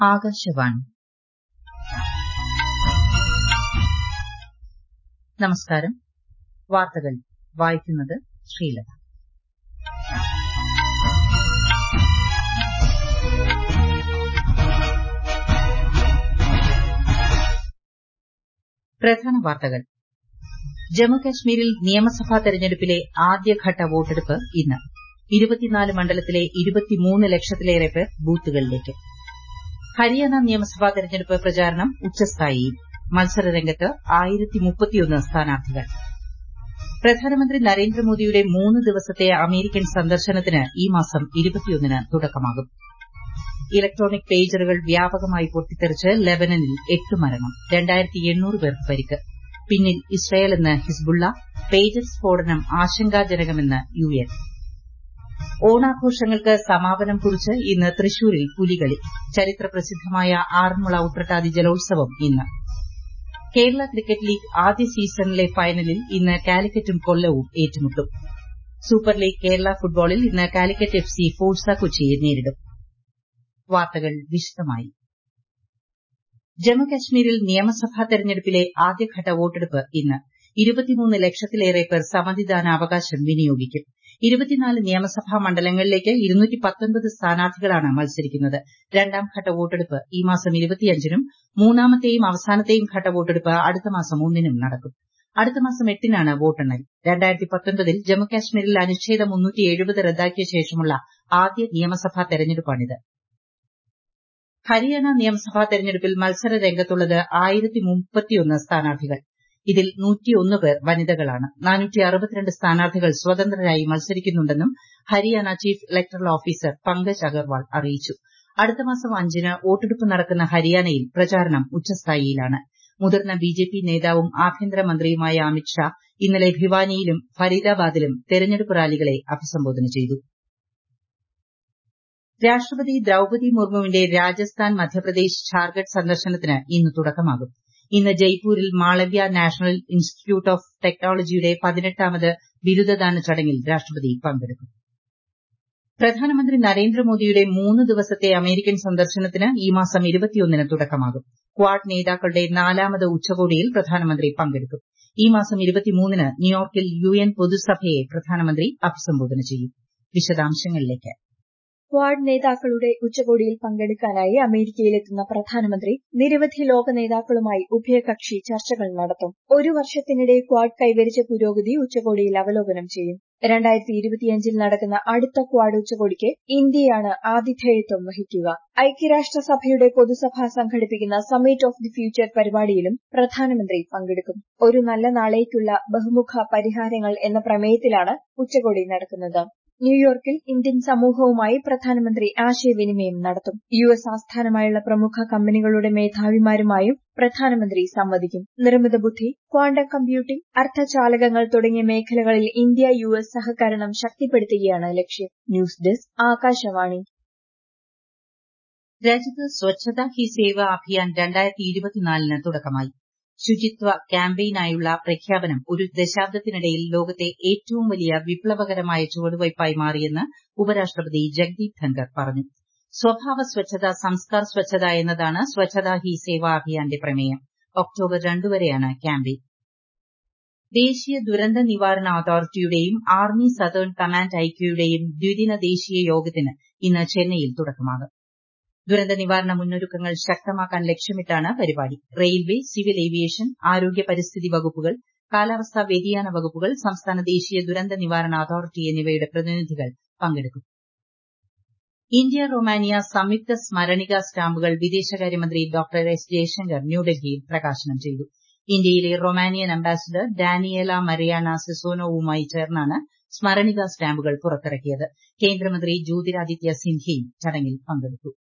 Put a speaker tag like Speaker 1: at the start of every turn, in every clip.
Speaker 1: ആകാശവാണി നമസ്കാരം വാർത്തകൾ വായിക്കുന്നത് ശ്രീലത പ്രധാന വാർത്തകൾ ജമ്മുകശ്മീരിൽ നിയമസഭാ തെരഞ്ഞെടുപ്പിലെ ആദ്യഘട്ട വോട്ടെടുപ്പ് ഇന്ന് ഇരുപത്തിനാല് മണ്ഡലത്തിലെ ഇരുപത്തിമൂന്ന് ലക്ഷത്തിലേറെ പേർ ബൂത്തുകളിലേക്ക് ഹരിയാന നിയമസഭാ തെരഞ്ഞെടുപ്പ് പ്രചാരണം ഉച്ചസ്ഥായിയിൽ മത്സരരംഗത്ത് സ്ഥാനാർത്ഥികൾ പ്രധാനമന്ത്രി നരേന്ദ്രമോദിയുടെ മൂന്ന് ദിവസത്തെ അമേരിക്കൻ സന്ദർശനത്തിന് ഈ മാസം ന് തുടക്കമാകും ഇലക്ട്രോണിക് പേജറുകൾ വ്യാപകമായി പൊട്ടിത്തെറിച്ച് ലബനനിൽ എട്ട് മരണം പേർക്ക് പരിക്ക് പിന്നിൽ ഇസ്രയേലെന്ന് ഹിസ്ബുള്ള പേജർ സ്ഫോടനം ആശങ്കാജനകമെന്ന് യു എൻ ഓണാഘോഷങ്ങൾക്ക് സമാപനം കുറിച്ച് ഇന്ന് തൃശൂരിൽ പുലികളി ചരിത്രപ്രസിദ്ധമായ ആറന്മുള ഉത്രട്ടാതി ജലോത്സവം ഇന്ന് കേരള ക്രിക്കറ്റ് ലീഗ് ആദ്യ സീസണിലെ ഫൈനലിൽ ഇന്ന് കാലിക്കറ്റും കൊല്ലവും ഏറ്റുമുട്ടും സൂപ്പർ ലീഗ് കേരള ഫുട്ബോളിൽ ഇന്ന് കാലിക്കറ്റ് എഫ് സി ഫോഴ്സ കൊച്ചിയെ നേരിടും വാർത്തകൾ വിശദമായി ജമ്മുകശ്മീരിൽ നിയമസഭാ തെരഞ്ഞെടുപ്പിലെ ആദ്യഘട്ട വോട്ടെടുപ്പ് ഇന്ന് ഇരുപത്തിമൂന്ന് ലക്ഷത്തിലേറെ പേർ സമ്മതിദാനാവകാശം വിനിയോഗിക്കും ഇരുപത്തിനാല് നിയമസഭാ മണ്ഡലങ്ങളിലേക്ക് സ്ഥാനാർത്ഥികളാണ് മത്സരിക്കുന്നത് രണ്ടാംഘട്ട വോട്ടെടുപ്പ് ഈ മാസം നും മൂന്നാമത്തെയും അവസാനത്തെയും ഘട്ട വോട്ടെടുപ്പ് അടുത്ത മാസം ഒന്നിനും നടക്കും അടുത്ത മാസം എട്ടിനാണ് വോട്ടെണ്ണൽ ൽ ജമ്മുകശ്മീരിൽ അനുച്ഛേദം റദ്ദാക്കിയ ശേഷമുള്ള ആദ്യ നിയമസഭാ തെരഞ്ഞെടുപ്പാണിത് ഹരിയാന നിയമസഭാ തെരഞ്ഞെടുപ്പിൽ മത്സര രംഗത്തുള്ളത് സ്ഥാനാർത്ഥികൾ ഇതിൽ പേർ വനിതകളാണ് സ്ഥാനാർത്ഥികൾ സ്വതന്ത്രരായി മത്സരിക്കുന്നുണ്ടെന്നും Haryana chief electoral officer Pankaj Agarwal അറിയിച്ചു അടുത്ത മാസം അഞ്ചിന് വോട്ടെടുപ്പ് നടക്കുന്ന ഹരിയാനയിൽ പ്രചാരണം ഉച്ചസ്ഥായിയിലാണ് മുതിർന്ന ബിജെപി നേതാവും ആഭ്യന്തരമന്ത്രിയുമായ അമിത് ഷാ ഇന്നലെ ഭിവാനിയിലും ഫരീദാബാദിലും തെരഞ്ഞെടുപ്പ് റാലികളെ അഭിസംബോധന ചെയ്തു രാഷ്ട്രപതി ദ്രൌപതി മുർമുവിന്റെ രാജസ്ഥാൻ മധ്യപ്രദേശ് ഝാർഖണ്ഡ് സന്ദർശനത്തിന് ഇന്ന് തുടക്കമാകും ഇന്ന് ജയ്പൂരിൽ മാളവ്യ നാഷണൽ ഇൻസ്റ്റിറ്റ്യൂട്ട് ഓഫ് ടെക്നോളജിയുടെ പതിനെട്ടാമത് ബിരുദദാന ചടങ്ങിൽ രാഷ്ട്രപതി പങ്കെടുക്കും പ്രധാനമന്ത്രി നരേന്ദ്രമോദിയുടെ മൂന്ന് ദിവസത്തെ അമേരിക്കൻ സന്ദർശനത്തിന് ഈ മാസം ന് തുടക്കമാകും ക്വാഡ് നേതാക്കളുടെ നാലാമത് ഉച്ചകോടിയിൽ പ്രധാനമന്ത്രി പങ്കെടുക്കും ഈ മാസം ന് ന്യൂയോർക്കിൽ യു എൻ പൊതുസഭയെ പ്രധാനമന്ത്രി അഭിസംബോധന ചെയ്യും വിശദാംശങ്ങളിലേക്ക്
Speaker 2: ക്വാഡ് നേതാക്കളുടെ ഉച്ചകോടിയിൽ പങ്കെടുക്കാനായി അമേരിക്കയിലെത്തുന്ന പ്രധാനമന്ത്രി നിരവധി ലോക നേതാക്കളുമായി ഉഭയകക്ഷി ചർച്ചകൾ നടത്തും ഒരു വർഷത്തിനിടെ ക്വാഡ് കൈവരിച്ച പുരോഗതി ഉച്ചകോടിയിൽ അവലോകനം ചെയ്യും രണ്ടായിരത്തി ഇരുപത്തിയഞ്ചിൽ നടക്കുന്ന അടുത്ത ക്വാഡ് ഉച്ചകോടിക്ക് ഇന്ത്യയാണ് ആതിഥേയത്വം വഹിക്കുക ഐക്യരാഷ്ട്രസഭയുടെ പൊതുസഭ സംഘടിപ്പിക്കുന്ന സമ്മിറ്റ് ഓഫ് ദി ഫ്യൂച്ചർ പരിപാടിയിലും പ്രധാനമന്ത്രി പങ്കെടുക്കും ഒരു നല്ല നാളേക്കുള്ള ബഹുമുഖ പരിഹാരങ്ങൾ എന്ന പ്രമേയത്തിലാണ് ഉച്ചകോടി നടക്കുന്നത് ന്യൂയോർക്കിൽ ഇന്ത്യൻ സമൂഹവുമായി പ്രധാനമന്ത്രി ആശയവിനിമയം നടത്തും യു എസ് ആസ്ഥാനമായുള്ള പ്രമുഖ കമ്പനികളുടെ മേധാവിമാരുമായും പ്രധാനമന്ത്രി സംവദിക്കും നിർമ്മിത ബുദ്ധി ക്വാണ്ടം കമ്പ്യൂട്ടിംഗ് അർദ്ധചാലകങ്ങൾ തുടങ്ങിയ മേഖലകളിൽ ഇന്ത്യ യു എസ് സഹകരണം ശക്തിപ്പെടുത്തുകയാണ് ലക്ഷ്യം ന്യൂസ് ഡെസ്ക് ആകാശവാണി
Speaker 1: രാജ്യത്ത് സ്വച്ഛതാ ഹി സേവ അഭിയാൻ രണ്ടായിരത്തി ഇരുപത്തിനാലിന് തുടക്കമായി ശുചിത്വ ക്യാമ്പയിനായുള്ള പ്രഖ്യാപനം ഒരു ദശാബ്ദത്തിനിടയിൽ ലോകത്തെ ഏറ്റവും വലിയ വിപ്ലവകരമായ ചുവടുവയ്പായി മാറിയെന്ന് ഉപരാഷ്ട്രപതി ജഗ്ദീപ് ധൻകർ പറഞ്ഞു സ്വഭാവ സ്വച്ഛത സംസ്കാർ സ്വച്ഛത എന്നതാണ് സ്വച്ഛതാ ഹി സേവ അഭിയാന്റെ പ്രമേയം ഒക്ടോബർ രണ്ട് വരെയാണ് ക്യാമ്പയിൻ ദേശീയ ദുരന്ത നിവാരണ അതോറിറ്റിയുടെയും ആർമി സതേൺ കമാൻഡ് ഐക്യയുടെയും ദ്വിദിന ദേശീയ യോഗത്തിന് ഇന്ന് ചെന്നൈയിൽ തുടക്കമാകും ദുരന്ത നിവാരണ മുന്നൊരുക്കങ്ങൾ ശക്തമാക്കാൻ ലക്ഷ്യമിട്ടാണ് പരിപാടി റെയിൽവേ സിവിൽ ഏവിയേഷൻ ആരോഗ്യ പരിസ്ഥിതി വകുപ്പുകൾ കാലാവസ്ഥാ വ്യതിയാന വകുപ്പുകൾ സംസ്ഥാന ദേശീയ ദുരന്ത നിവാരണ അതോറിറ്റി എന്നിവയുടെ പ്രതിനിധികൾ പങ്കെടുക്കും ഇന്ത്യ റൊമാനിയ സംയുക്ത സ്മരണിക സ്റ്റാമ്പുകൾ വിദേശകാര്യമന്ത്രി ഡോക്ടർ എസ് ജയശങ്കർ ന്യൂഡൽഹിയിൽ പ്രകാശനം ചെയ്തു ഇന്ത്യയിലെ റൊമാനിയൻ അംബാസിഡർ ഡാനിയേല മരിയാന സെസോനോവുമായി ചേർന്നാണ് സ്മരണിക സ്റ്റാമ്പുകൾ പുറത്തിറക്കിയത് കേന്ദ്രമന്ത്രി ജ്യോതിരാദിത്യ സിന്ധ്യയും ചടങ്ങിൽ പങ്കെടുത്തു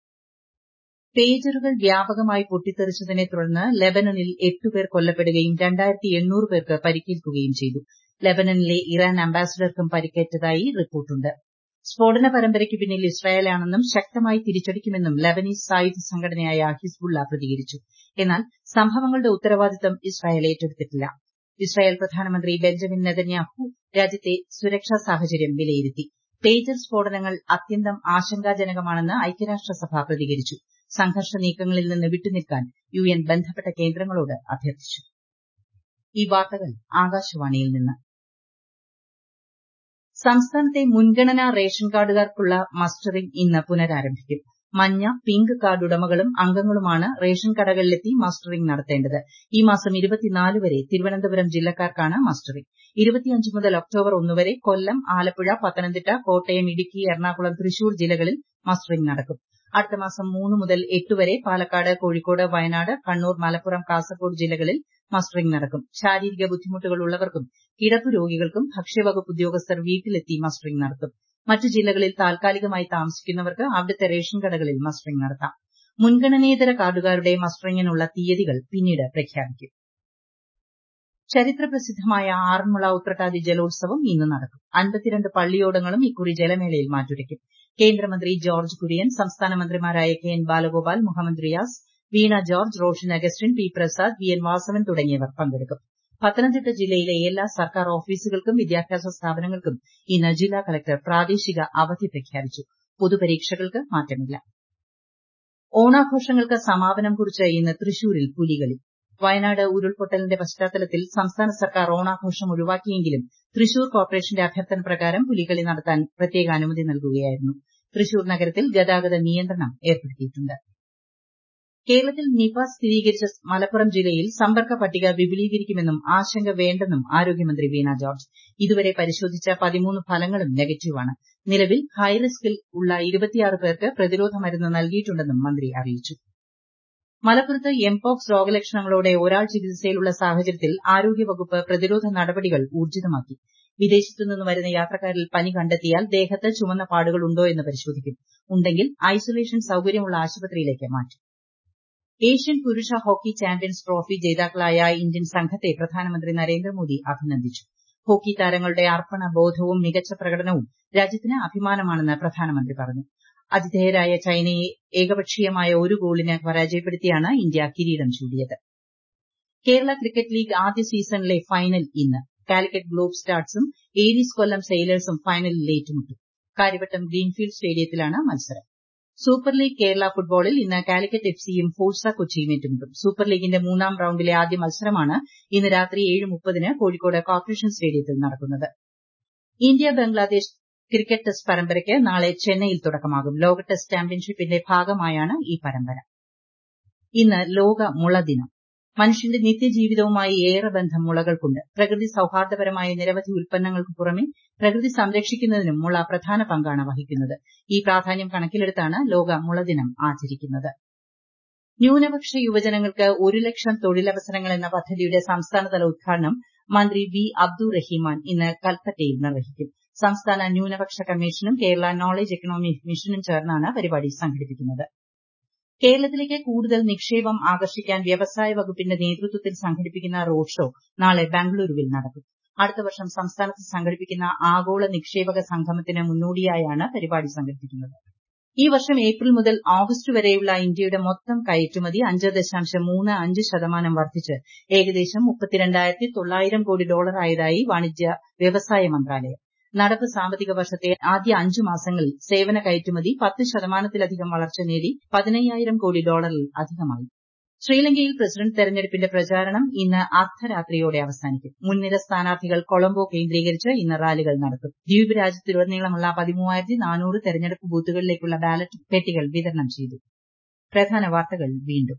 Speaker 1: പേജറുകൾ വ്യാപകമായി പൊട്ടിത്തെറിച്ചതിനെ തുടർന്ന് ലബനനിൽ എട്ടുപേർ കൊല്ലപ്പെടുകയും രണ്ടായിരത്തി എണ്ണൂറ് പേർക്ക് പരിക്കേൽക്കുകയും ചെയ്തു ലബനനിലെ ഇറാൻ അംബാസിഡർക്കും പരിക്കേറ്റതായി റിപ്പോർട്ടുണ്ട് സ്ഫോടന പരമ്പരയ്ക്ക് പിന്നിൽ ഇസ്രായേലാണെന്നും ശക്തമായി തിരിച്ചടിക്കുമെന്നും ലബനീസ് സായുധ സംഘടനയായ ഹിസ്ബുള്ള പ്രതികരിച്ചു എന്നാൽ സംഭവങ്ങളുടെ ഉത്തരവാദിത്തം ഇസ്രായേൽ ഏറ്റെടുത്തിട്ടില്ല ഇസ്രായേൽ പ്രധാനമന്ത്രി ബെഞ്ചമിൻ നെതന്യാഹു രാജ്യത്തെ സുരക്ഷാ സാഹചര്യം വിലയിരുത്തി പേജർ സ്ഫോടനങ്ങൾ അത്യന്തം ആശങ്കാജനകമാണെന്ന് ഐക്യരാഷ്ട്രസഭ പ്രതികരിച്ചു സംഘർഷ നീക്കങ്ങളിൽ നിന്ന് വിട്ടുനിൽക്കാൻ യു എൻ ബന്ധപ്പെട്ട കേന്ദ്രങ്ങളോട് അഭ്യർത്ഥിച്ചു ഈ വാർത്തകൾ ആകാശവാണിയിൽ നിന്ന് സംസ്ഥാനത്തെ മുൻഗണനാ റേഷൻ കാർഡുകാർക്കുള്ള മസ്റ്ററിംഗ് ഇന്ന് പുനരാരംഭിക്കും മഞ്ഞ പിങ്ക് കാർഡ് ഉടമകളും അംഗങ്ങളുമാണ് റേഷൻ കടകളിലെത്തി മസ്റ്ററിംഗ് നടത്തേണ്ടത് ഈ മാസം വരെ തിരുവനന്തപുരം ജില്ലക്കാർക്കാണ് മസ്റ്ററിംഗ് മുതൽ ഒക്ടോബർ ഒന്ന് വരെ കൊല്ലം ആലപ്പുഴ പത്തനംതിട്ട കോട്ടയം ഇടുക്കി എറണാകുളം തൃശൂർ ജില്ലകളിൽ മസ്റ്ററിംഗ് നടക്കും അടുത്ത മാസം മൂന്ന് മുതൽ എട്ട് വരെ പാലക്കാട് കോഴിക്കോട് വയനാട് കണ്ണൂർ മലപ്പുറം കാസർഗോഡ് ജില്ലകളിൽ മസ്റ്ററിംഗ് നടക്കും ശാരീരിക ബുദ്ധിമുട്ടുകൾ ഉള്ളവർക്കും കിടപ്പ് രോഗികൾക്കും ഭക്ഷ്യവകുപ്പ് ഉദ്യോഗസ്ഥർ വീട്ടിലെത്തി മസ്റ്ററിംഗ് നടത്തും മറ്റ് ജില്ലകളിൽ താൽക്കാലികമായി താമസിക്കുന്നവർക്ക് അവിടുത്തെ റേഷൻ കടകളിൽ മസ്റ്ററിംഗ് നടത്താം മുൻഗണനേതര കാർഡുകാരുടെ മസ്റ്ററിംഗിനുള്ള തീയതികൾ പിന്നീട് പ്രഖ്യാപിക്കും ചരിത്രപ്രസിദ്ധമായ ആറന്മുള ഉത്രട്ടാതി ജലോത്സവം ഇന്ന് നടക്കും അൻപത്തിരണ്ട് പള്ളിയോടങ്ങളും ഇക്കുറി ജലമേളയിൽ മാറ്റുരയ്ക്കും കേന്ദ്രമന്ത്രി ജോർജ് കുര്യൻ സംസ്ഥാന മന്ത്രിമാരായ K N Balagopal Muhammad Riyas Veena George Roshan Augustine P Prasad V N Vasavan തുടങ്ങിയവർ പങ്കെടുക്കും പത്തനംതിട്ട ജില്ലയിലെ എല്ലാ സർക്കാർ ഓഫീസുകൾക്കും വിദ്യാഭ്യാസ സ്ഥാപനങ്ങൾക്കും ഇന്ന് ജില്ലാ കളക്ടർ പ്രാദേശിക അവധി പ്രഖ്യാപിച്ചു പൊതുപരീക്ഷകൾക്ക് മാറ്റമില്ല ഓണാഘോഷങ്ങൾക്ക് സമാപനം കുറിച്ച് ഇന്ന് തൃശൂരിൽ പുലികളി വയനാട് ഉരുൾപൊട്ടലിന്റെ പശ്ചാത്തലത്തിൽ സംസ്ഥാന സർക്കാർ ഓണാഘോഷം ഒഴിവാക്കിയെങ്കിലും തൃശൂർ കോർപ്പറേഷന്റെ അഭ്യർത്ഥന പ്രകാരം പുലികളി നടത്താൻ പ്രത്യേക അനുമതി നൽകുകയായിരുന്നു തൃശൂർ നഗരത്തിൽ ഗതാഗത നിയന്ത്രണം ഏർപ്പെടുത്തിയിട്ടുണ്ട് കേരളത്തിൽ നിപ സ്ഥിരീകരിച്ച മലപ്പുറം ജില്ലയിൽ സമ്പർക്ക പട്ടിക വിപുലീകരിക്കുമെന്നും ആശങ്ക വേണ്ടെന്നും ആരോഗ്യമന്ത്രി വീണ ജോർജ് ഇതുവരെ പരിശോധിച്ച പതിമൂന്ന് ഫലങ്ങളും നെഗറ്റീവാണ് നിലവിൽ ഹൈറിസ്കിൽ ഉള്ള ഇരുപത്തിയാറ് പേർക്ക് പ്രതിരോധ മരുന്ന് നൽകിയിട്ടുണ്ടെന്നും മന്ത്രി അറിയിച്ചു മലപ്പുറത്ത് എംപോക്സ് രോഗലക്ഷണങ്ങളോടെ ഒരാൾ ചികിത്സയിലുള്ള സാഹചര്യത്തിൽ ആരോഗ്യവകുപ്പ് പ്രതിരോധ നടപടികൾ ഊർജിതമാക്കി വിദേശത്തു നിന്ന് വരുന്ന യാത്രക്കാരിൽ പനി കണ്ടെത്തിയാൽ ദേഹത്ത് ചുവന്ന പാടുകൾ ഉണ്ടോ എന്ന് പരിശോധിക്കും ഉണ്ടെങ്കിൽ ഐസൊലേഷൻ സൌകര്യമുള്ള ആശുപത്രിയിലേക്ക് മാറ്റും ഏഷ്യൻ പുരുഷ ഹോക്കി ചാമ്പ്യൻസ് ട്രോഫി ജേതാക്കളായ ഇന്ത്യൻ സംഘത്തെ പ്രധാനമന്ത്രി നരേന്ദ്രമോദി അഭിനന്ദിച്ചു ഹോക്കി താരങ്ങളുടെ അർപ്പണ ബോധവും മികച്ച പ്രകടനവും രാജ്യത്തിന് അഭിമാനമാണെന്ന് പ്രധാനമന്ത്രി പറഞ്ഞു ആതിഥേയരായ ചൈനയെ ഏകപക്ഷീയമായ ഒരു ഗോളിന് പരാജയപ്പെടുത്തിയാണ് ഇന്ത്യ കിരീടം ചൂടിയത് കേരള ക്രിക്കറ്റ് ലീഗ് ആദ്യ സീസണിലെ ഫൈനൽ ഇന്ന് കാലിക്കറ്റ് ഗ്ലോബ് സ്റ്റാർസും ഏരീസ് കൊല്ലം സെയിലേഴ്സും ഫൈനലിൽ ഏറ്റുമുട്ടും കാര്യവട്ടം ഗ്രീൻഫീൽഡ് സ്റ്റേഡിയത്തിലാണ് മത്സരം സൂപ്പർ ലീഗ് കേരള ഫുട്ബോളിൽ ഇന്ന് കാലിക്കറ്റ് എഫ് സിയും ഫോഴ്സ കൊച്ചിയും ഏറ്റുമുട്ടും സൂപ്പർ ലീഗിന്റെ മൂന്നാം റൌണ്ടിലെ ആദ്യ മത്സരമാണ് ഇന്ന് രാത്രി ഏഴ് മുപ്പതിന് കോഴിക്കോട് കോർപ്പറേഷൻ സ്റ്റേഡിയത്തിൽ നടക്കുന്നത് ഇന്ത്യ ബംഗ്ലാദേശ് ക്രിക്കറ്റ് ടെസ്റ്റ് പരമ്പരയ്ക്ക് നാളെ ചെന്നൈയിൽ തുടക്കമാകും ലോക ടെസ്റ്റ് ചാമ്പ്യൻഷിപ്പിന്റെ ഭാഗമായാണ് ഈ പരമ്പര ഇന്ന് ലോക മുള ദിനം മനുഷ്യന്റെ നിത്യജീവിതവുമായി ഏറെ ബന്ധം മുളകൾക്കുണ്ട് പ്രകൃതി സൌഹാർദ്ദപരമായ നിരവധി ഉൽപ്പന്നങ്ങൾക്ക് പുറമെ പ്രകൃതി സംരക്ഷിക്കുന്നതിനും മുള പ്രധാന പങ്കാണ് വഹിക്കുന്നത് ഈ പ്രാധാന്യം കണക്കിലെടുത്താണ് ലോക മുളദിനം ആചരിക്കുന്നത് ന്യൂനപക്ഷ യുവജനങ്ങൾക്ക് ഒരു ലക്ഷം തൊഴിലവസരങ്ങൾ എന്ന പദ്ധതിയുടെ സംസ്ഥാനതല ഉദ്ഘാടനം മന്ത്രി വി അബ്ദുൾ റഹീമാൻ ഇന്ന് കൽപ്പറ്റയിൽ നിർവഹിക്കും സംസ്ഥാന ന്യൂനപക്ഷ കമ്മീഷനും കേരള നോളജ് എക്കണോമി മിഷനും ചേർന്നാണ് പരിപാടി സംഘടിപ്പിക്കുന്നത് കേരളത്തിലേക്ക് കൂടുതൽ നിക്ഷേപം ആകർഷിക്കാൻ വ്യവസായ വകുപ്പിന്റെ നേതൃത്വത്തിൽ സംഘടിപ്പിക്കുന്ന റോഡ് ഷോ നാളെ ബംഗളൂരുവിൽ നടക്കും അടുത്ത വർഷം സംസ്ഥാനത്ത് സംഘടിപ്പിക്കുന്ന ആഗോള നിക്ഷേപക സംഗമത്തിന് മുന്നോടിയായാണ് പരിപാടി സംഘടിപ്പിക്കുന്നത് ഈ വർഷം ഏപ്രിൽ മുതൽ ഓഗസ്റ്റ് വരെയുള്ള ഇന്ത്യയുടെ മൊത്തം കയറ്റുമതി അഞ്ച് ദശാംശം മൂന്ന് അഞ്ച് ശതമാനം വർദ്ധിച്ച് ഏകദേശം മുപ്പത്തിരണ്ടായിരത്തി തൊള്ളായിരം കോടി ഡോളറായതായി വാണിജ്യ വ്യവസായ മന്ത്രാലയം നടപ്പ് സാമ്പത്തിക വർഷത്തെ ആദ്യ അഞ്ചു മാസങ്ങളിൽ സേവന കയറ്റുമതി പത്ത് ശതമാനത്തിലധികം വളർച്ച നേടി പതിനയ്യായിരം കോടി ഡോളറിൽ അധികമായി ശ്രീലങ്കയിൽ പ്രസിഡന്റ് തെരഞ്ഞെടുപ്പിന്റെ പ്രചാരണം ഇന്ന് അർദ്ധരാത്രിയോടെ അവസാനിക്കും മുൻനിര സ്ഥാനാർത്ഥികൾ കൊളംബോ കേന്ദ്രീകരിച്ച് ഇന്ന് റാലികൾ നടത്തും ദ്വീപ് രാജ്യത്തുടനീളമുള്ള പതിമൂവായിരത്തി നാനൂറ് തെരഞ്ഞെടുപ്പ് ബൂത്തുകളിലേക്കുള്ള ബാലറ്റ് പെട്ടികൾ വിതരണം ചെയ്തു പ്രധാന വാർത്തകൾ വീണ്ടും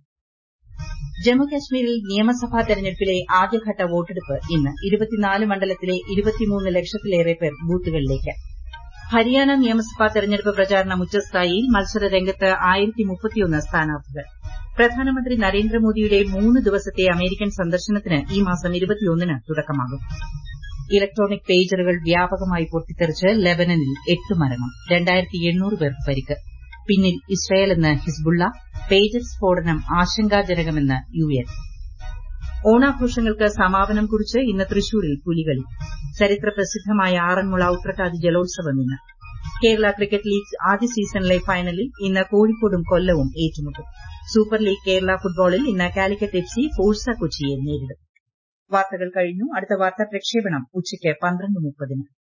Speaker 1: ജമ്മുകശ്മീരിൽ നിയമസഭാ തെരഞ്ഞെടുപ്പിലെ ആദ്യഘട്ട വോട്ടെടുപ്പ് ഇന്ന് ഇരുപത്തിനാല് മണ്ഡലത്തിലെ ഇരുപത്തിമൂന്ന് ലക്ഷത്തിലേറെ പേർ ബൂത്തുകളിലേക്ക് ഹരിയാന നിയമസഭാ തെരഞ്ഞെടുപ്പ് പ്രചാരണം ഉച്ചസ്ഥായിയിൽ മത്സര രംഗത്ത് ആയിരത്തി മുപ്പത്തിയൊന്ന് സ്ഥാനാർത്ഥികൾ പ്രധാനമന്ത്രി നരേന്ദ്രമോദിയുടെ മൂന്ന് ദിവസത്തെ അമേരിക്കൻ സന്ദർശനത്തിന് ഈ മാസം ഇരുപത്തിയൊന്നിന് തുടക്കമാകും ഇലക്ട്രോണിക് പേജറുകൾ വ്യാപകമായി പൊട്ടിത്തെറിച്ച് ലെബനനിൽ എട്ട് മരണം രണ്ടായിരത്തി എണ്ണൂറ് പേർക്ക് പരിക്ക് പിന്നിൽ ഇസ്രയേലെന്ന് ഹിസ്ബുള്ള പേജർ സ്ഫോടനം ആശങ്കാജനകമെന്ന് യു എൻ ഓണാഘോഷങ്ങൾക്ക് സമാപനം കുറിച്ച് ഇന്ന് തൃശൂരിൽ പുലികളി ചരിത്ര പ്രസിദ്ധമായ ആറന്മുള ഉത്രട്ടാതി ജലോത്സവം ഇന്ന് കേരള ക്രിക്കറ്റ് ലീഗ് ആദ്യ സീസണിലെ ഫൈനലിൽ ഇന്ന് കോഴിക്കോടും കൊല്ലവും ഏറ്റുമുട്ടും സൂപ്പർ ലീഗ് കേരള ഫുട്ബോളിൽ ഇന്ന് കാലിക്കറ്റ് എഫ് സി ഫോഴ്സ കൊച്ചിയെ നേരിടും വാർത്തകൾ കഴിഞ്ഞു അടുത്ത വാർത്താ പ്രക്ഷേപണം ഉച്ചയ്ക്ക് പന്ത്രണ്ട് മുപ്പതിന്